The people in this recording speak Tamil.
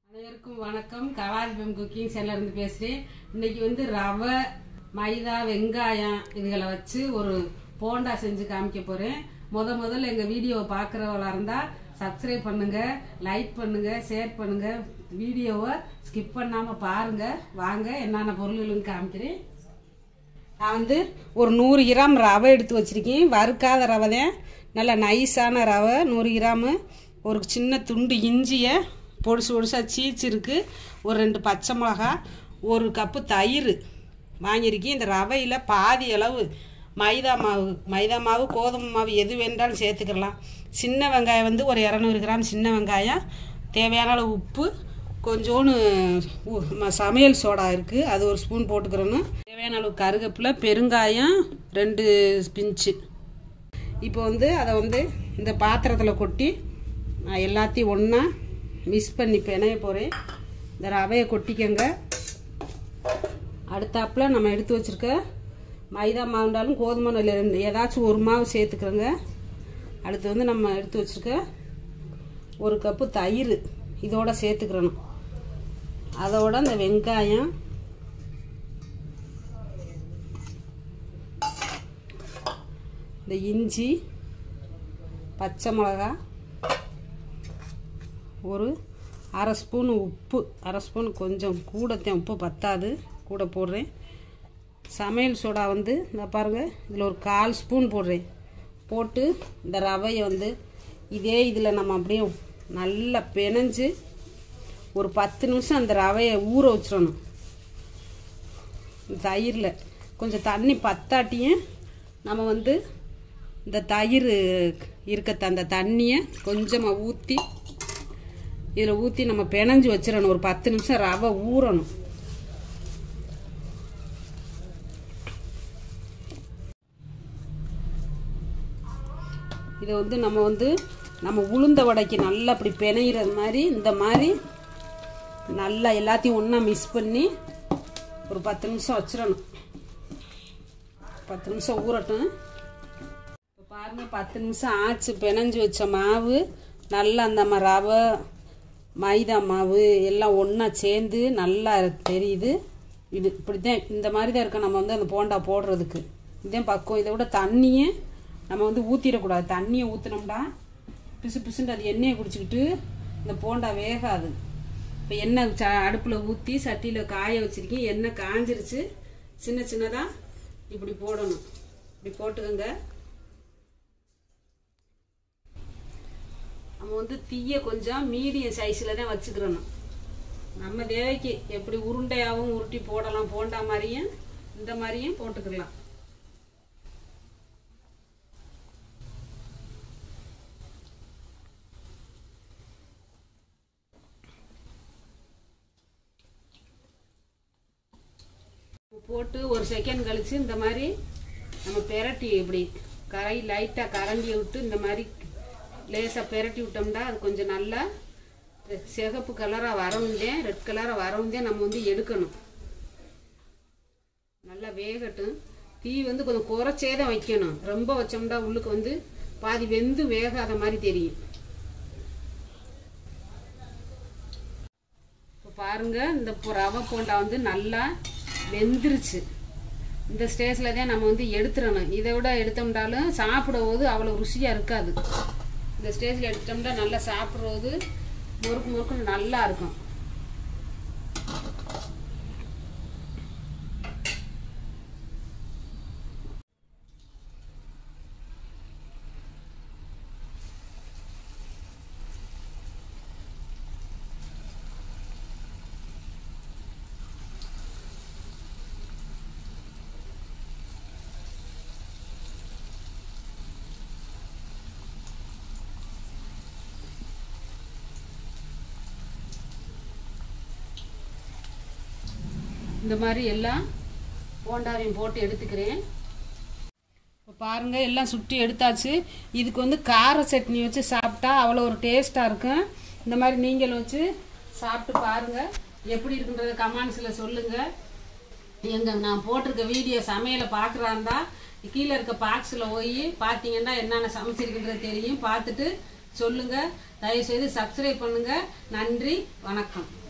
அனைவருக்கும் வணக்கம் கலாதிபம் குக்கிங் இருந்து பேசுகிறேன் இன்னைக்கு வந்து ரவை மைதா வெங்காயம் இதுகளை வச்சு ஒரு போண்டா செஞ்சு காமிக்க போகிறேன் முத முதல்ல எங்கள் வீடியோவை பார்க்குறவளா இருந்தால் சப்ஸ்கிரைப் பண்ணுங்க லைக் பண்ணுங்க ஷேர் பண்ணுங்க வீடியோவை ஸ்கிப் பண்ணாமல் பாருங்க வாங்க என்னென்ன பொருள்களும் காமிக்கிறேன் நான் வந்து ஒரு நூறு கிராம் ரவை எடுத்து வச்சிருக்கேன் வறுக்காத ரவை தான் நல்ல நைஸான ரவை நூறு கிராமு ஒரு சின்ன துண்டு இஞ்சியை பொடிசு பொடிசாக சீச்சிருக்கு ஒரு ரெண்டு பச்சை மிளகா ஒரு கப்பு தயிர் வாங்கியிருக்கேன் இந்த ரவையில் பாதி அளவு மைதா மாவு மைதா மாவு கோதுமை மாவு எது வேண்டாலும் சேர்த்துக்கலாம் சின்ன வெங்காயம் வந்து ஒரு இரநூறு கிராம் சின்ன வெங்காயம் தேவையான அளவு உப்பு கொஞ்சோண்டு உ- ம- சமையல் சோடா இருக்குது அது ஒரு ஸ்பூன் போட்டுக்கிறோன்னு தேவையான அளவு கருவேப்பிலை பெருங்காயம் ரெண்டு பிஞ்சு இப்போ வந்து அதை வந்து இந்த பாத்திரத்தில் கொட்டி நான் எல்லாத்தையும் ஒன்றா மிக்ஸ் பண்ணி பிணைய போகிறேன் இந்த ரவையை கொட்டிக்கங்க அடுத்தாப்புல நம்ம எடுத்து வச்சிருக்க மைதா மாவுண்டாலும் கோதுமை நெல் ரெண்டு ஏதாச்சும் ஒரு மாவு சேர்த்துக்கிறோங்க அடுத்து வந்து நம்ம எடுத்து வச்சிருக்க ஒரு கப்பு தயிர் இதோட சேர்த்துக்கிறணும் அதோட இந்த வெங்காயம் இந்த இஞ்சி பச்சை மிளகா ஒரு அரை ஸ்பூன் உப்பு அரை ஸ்பூன் கொஞ்சம் கூடத்தேன் உப்பு பத்தாது கூட போடுறேன் சமையல் சோடா வந்து இந்த பாருங்கள் இதில் ஒரு கால் ஸ்பூன் போடுறேன் போட்டு இந்த ரவையை வந்து இதே இதில் நம்ம அப்படியே நல்லா பிணைஞ்சு ஒரு பத்து நிமிஷம் அந்த ரவையை ஊற வச்சிடணும் தயிரில் கொஞ்சம் தண்ணி பத்தாட்டியும் நம்ம வந்து இந்த தயிர் இருக்க அந்த தண்ணியை கொஞ்சமாக ஊற்றி இதில் ஊற்றி நம்ம பிணைஞ்சு வச்சிடணும் ஒரு பத்து நிமிஷம் ரவை ஊறணும் இதை வந்து நம்ம வந்து நம்ம உளுந்த வடைக்கு நல்லா அப்படி பிணையிறது மாதிரி இந்த மாதிரி நல்லா எல்லாத்தையும் ஒன்றா மிக்ஸ் பண்ணி ஒரு பத்து நிமிஷம் வச்சிடணும் பத்து நிமிஷம் ஊறட்டும் இப்போ பாருங்கள் பத்து நிமிஷம் ஆச்சு பிணைஞ்சு வச்ச மாவு நல்லா அந்த ம- ரவை மைதா மாவு எல்லாம் ஒன்றா சேர்ந்து நல்லா தெரியுது இது இப்படி தான் இந்த மாதிரி தான் இருக்கும் நம்ம வந்து அந்த போண்டா போடுறதுக்கு இதுதான் பக்குவம் இதை விட தண்ணியை நம்ம வந்து ஊற்றிடக்கூடாது தண்ணியை ஊற்றினோம்னா பிசு பிசுன்னு அது எண்ணெயை குடிச்சிக்கிட்டு இந்த போண்டா வேகாது இப்போ எண்ணெய் ச அடுப்பில் ஊற்றி சட்டியில் காய வச்சிருக்கேன் எண்ணெய் காஞ்சிருச்சு சின்ன சின்னதாக இப்படி போடணும் இப்படி போட்டுக்கோங்க நம்ம வந்து தீயை கொஞ்சம் மீடியம் சைஸில் தான் வச்சுக்கிறணும் நம்ம தேவைக்கு எப்படி உருண்டையாகவும் உருட்டி போடலாம் போண்டா மாதிரியும் இந்த மாதிரியும் போட்டுக்கலாம் போட்டு ஒரு செகண்ட் கழிச்சு இந்த மாதிரி நம்ம பெரட்டி இப்படி கரை லைட்டாக கரண்டியை விட்டு இந்த மாதிரி லேசாக பெரட்டி விட்டோம்னா அது கொஞ்சம் நல்லா சிகப்பு கலராக வரவுந்தேன் ரெட் கலராக வரவுந்தேன் நம்ம வந்து எடுக்கணும் நல்லா வேகட்டும் தீ வந்து கொஞ்சம் குறைச்சே தான் வைக்கணும் ரொம்ப வச்சோம்னா உள்ளுக்கு வந்து பாதி வெந்து வேகாத மாதிரி தெரியும் இப்போ பாருங்க இந்த பொ- ரவை போண்டா வந்து நல்லா வெந்துருச்சு இந்த ஸ்டேஜில் தான் நம்ம வந்து எடுத்துடணும் இதை விட எடுத்தோம்னாலும் சாப்பிடும்போது அவ்வளோ ருசியாக இருக்காது இந்த ஸ்டேஜில் எடுத்தோம்னா நல்லா சாப்பிடும்போது முறுக்கு முறுக்குன்னு நல்லா இருக்கும் இந்த மாதிரி எல்லாம் போண்டாவையும் போட்டு எடுத்துக்கிறேன் இப்போ பாருங்கள் எல்லாம் சுட்டி எடுத்தாச்சு இதுக்கு வந்து கார சட்னி வச்சு சாப்பிட்டா அவ்வளோ ஒரு டேஸ்ட்டாக இருக்கும் இந்த மாதிரி நீங்களும் வச்சு சாப்பிட்டு பாருங்கள் எப்படி இருக்குன்றத கமெண்ட்ஸில் சொல்லுங்கள் எங்கள் நான் போட்டிருக்க வீடியோ சமையலை பார்க்குறாந்தா கீழே இருக்க பாக்ஸில் போய் பார்த்தீங்கன்னா என்னென்ன சமைச்சிருக்குன்றது தெரியும் பார்த்துட்டு சொல்லுங்கள் தயவு செய்து சப்ஸ்கிரைப் பண்ணுங்க நன்றி வணக்கம்